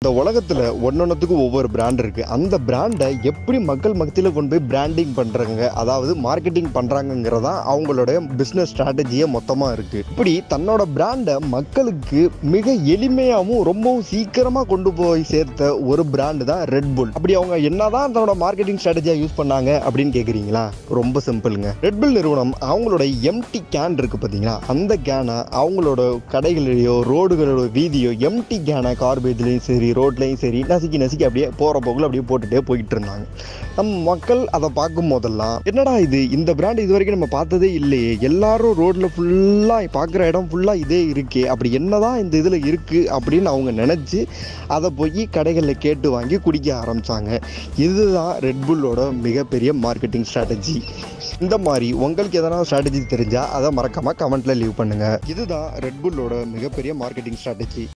இந்த உலகத்துல ஒன்னொன்னுத்துக்கும் ஒவ்வொரு பிராண்ட் இருக்கு அந்த பிராண்டை எப்படி மக்கள் மத்தியில கொண்டு போய் பிராண்டிங் பண்றாங்க அதாவது மார்க்கெட்டிங் பண்றாங்கங்கிறதா அவங்களோட பிசினஸ் ஸ்ட்ராட்டஜியே மொத்தமா இருக்கு இப்படி தன்னோட பிராண்டை மக்களுக்கு மிக எளிமையாகவும் ரொம்பவும் சீக்கிரமா கொண்டு போய் சேர்த்த ஒரு பிராண்டு தான் ரெட் புல் அப்படி அவங்க என்னதான் தன்னோட மார்க்கெட்டிங் ஸ்ட்ராட்டஜியா யூஸ் பண்ணாங்க அப்படின்னு கேக்குறீங்களா ரொம்ப சிம்பிளுங்க ரெட் புல் நிறுவனம் அவங்களோட எம்டி கேன் இருக்கு பாத்தீங்களா அந்த கேனை அவங்களோட கடைகளிலேயோ ரோடுகளோட வீதியோ எம்டி கேனை கார்பேஜ்லேயும் சரி ரோட்லேயும் சரி நசுக்கி நசுக்கி அப்படியே போகிற போக்கில் அப்படியே போட்டுட்டே போயிட்டு இருந்தாங்க நம்ம மக்கள் அதை பார்க்கும் போதெல்லாம் என்னடா இது இந்த பிராண்ட் இது வரைக்கும் நம்ம பார்த்ததே இல்லையே எல்லாரும் ரோட்ல ஃபுல்லாக பார்க்குற இடம் ஃபுல்லாக இதே இருக்கே அப்படி என்னதான் இந்த இதில் இருக்குது அப்படின்னு அவங்க நினச்சி அதை போய் கடைகளில் கேட்டு வாங்கி குடிக்க ஆரம்பிச்சாங்க இதுதான் ரெட்புல்லோட மிகப்பெரிய மார்க்கெட்டிங் ஸ்ட்ராட்டஜி இந்த மாதிரி உங்களுக்கு எதனா ஸ்ட்ராட்டஜி தெரிஞ்சா அதை மறக்காம கமெண்ட்ல லீவ் பண்ணுங்க இதுதான் ரெட்புல்லோட மிகப்பெரிய மார்க்கெட்டிங் ஸ்ட்ராட்டஜி